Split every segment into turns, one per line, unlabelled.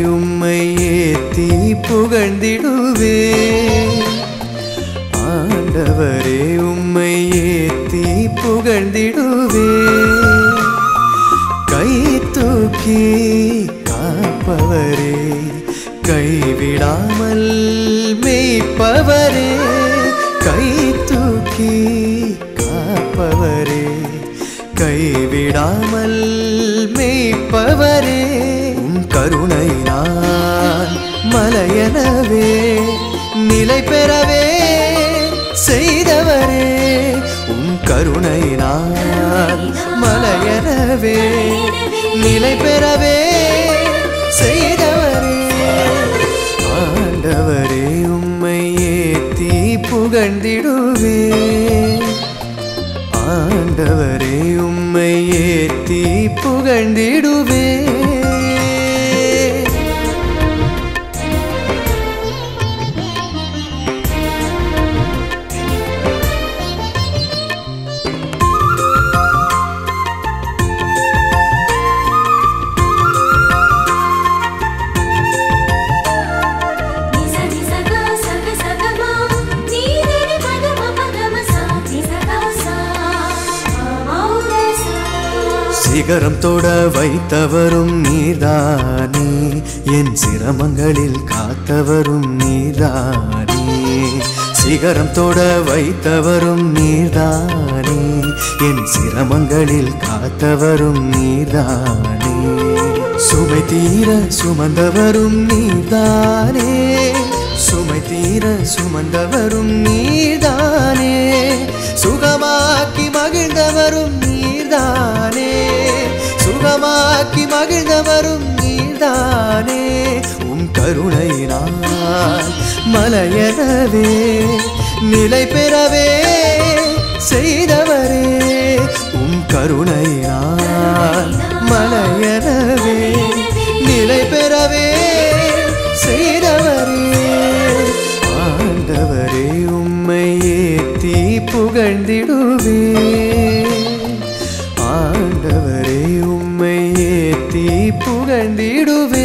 உம்மை ஏத்தி புகழ்ந்திடுவே ஆண்டவரே உம்மை ஏத்தி புகழ்ந்திடுவே கை தூக்கி காப்பவரே கைவிடாமல் மேய்ப்பவரே கை தூக்கி காப்பவரே கைவிடாமல் மேய்ப்பவரே உம் கருணை நான் மலையனவே நிலை பெறவே செய்தவரே உம் கருணை நான் மலையனவே நிலை பெறவே செய்தவரே ஆண்டவரே உம்மை ஏத்தி புகழ்ந்திடுவே ஆண்டவரே உம்மை ஏத்தி புகழ்ந்திடுவே
నిజ నిజ గ సగ సగ మ నీ ని ని పద మ పద మ స నిజ గ స మౌన స
சிகரம் தொட வைத்தவரும் நீதானே என் சிரமங்களில் காத்தவரும் நீதானே சிகரம் தொட வைத்தவரும் நீதானே என் சிரமங்களில் காத்தவரும் நீதானே சுமை தீர சுமந்தவரும் நீதானே சுமை தீர சுமந்தவரும் நீதானே சுகமாக்கி மகிழ்ந்தவரும் நீர்தானே சுகமாக்கி மகிழ்ந்தவரும் நீர்தானே உம் கருணையினால் மலையனவே நிலை பெறவே செய்தவரே உம் கருணையினால் மலையனவே நிலை பெறவே செய்தவரே ஆண்டவரே உம்மை ஏத்தி புகழ்ந்திடுவே ஆண்டவரே உம்மை ஏத்தி புகழ்ந்திடுவே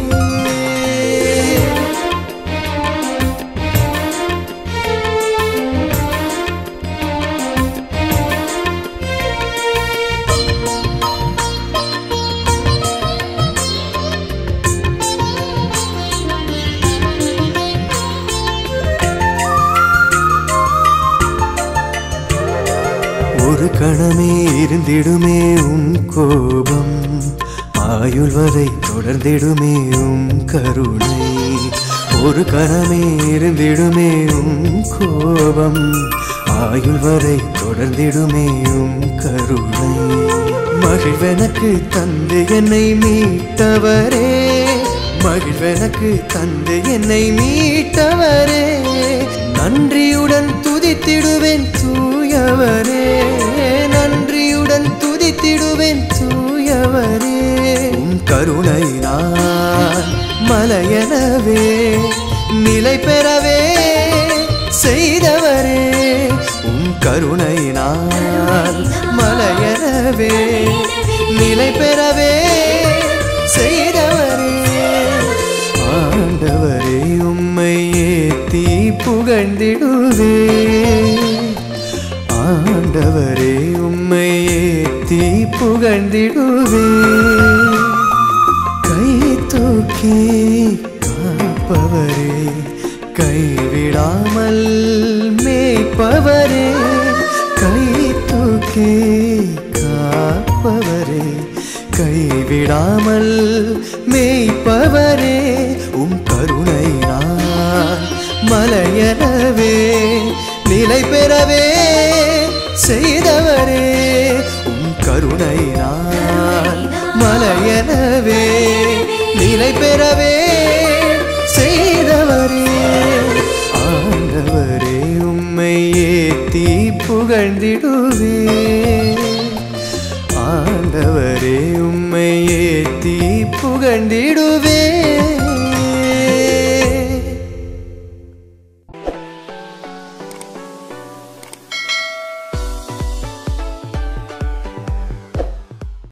ஒரு கணமே இருந்திடுமே உம் கோபம் ஆயுள் வரை தொடர்ந்திடுமே உம் கருணை ஒரு கணமே இருந்திடுமே உம் கோபம் ஆயுள் வரை தொடர்ந்திடுமே உம் கருணை மகிழ்வெனக்கு தந்து என்னை மீட்டவரே மகிழ்வெனக்கு தந்து என்னை மீட்டவரே நன்றியுடன் துதித்திடுவேன் தூயவரே நன்றியுடன் துதித்திடுவேன் தூயவரே உம் கருணை நான் மலையனவே நிலை பெறவே செய்தவரே உம் கருணை நான் மலையனவே நிலை பெறவே செய்தவரே ஆண்டவரே உம்மை ஏத்தி புகழ்ந்திடுவே ஆண்டவரே உம்மை ஏத்தி புகழ்ந்திடுவே கை தூக்கி காப்பவரே கைவிடாமல் மேய்ப்பவரே கை தூக்கி காப்பவரே கைவிடாமல் மேய்ப்பவரே உம் கருணை நான் மலையனவே நிலை பெறவே செய்தவரே உம் கருணை நான் மலையனவே நிலை பெறவே செய்தவரே ஆண்டவரே உம்மை ஏத்தி புகழ்ந்திடுவே ஆண்டவரே உம்மை ஏத்தி புகழ்ந்திடுவே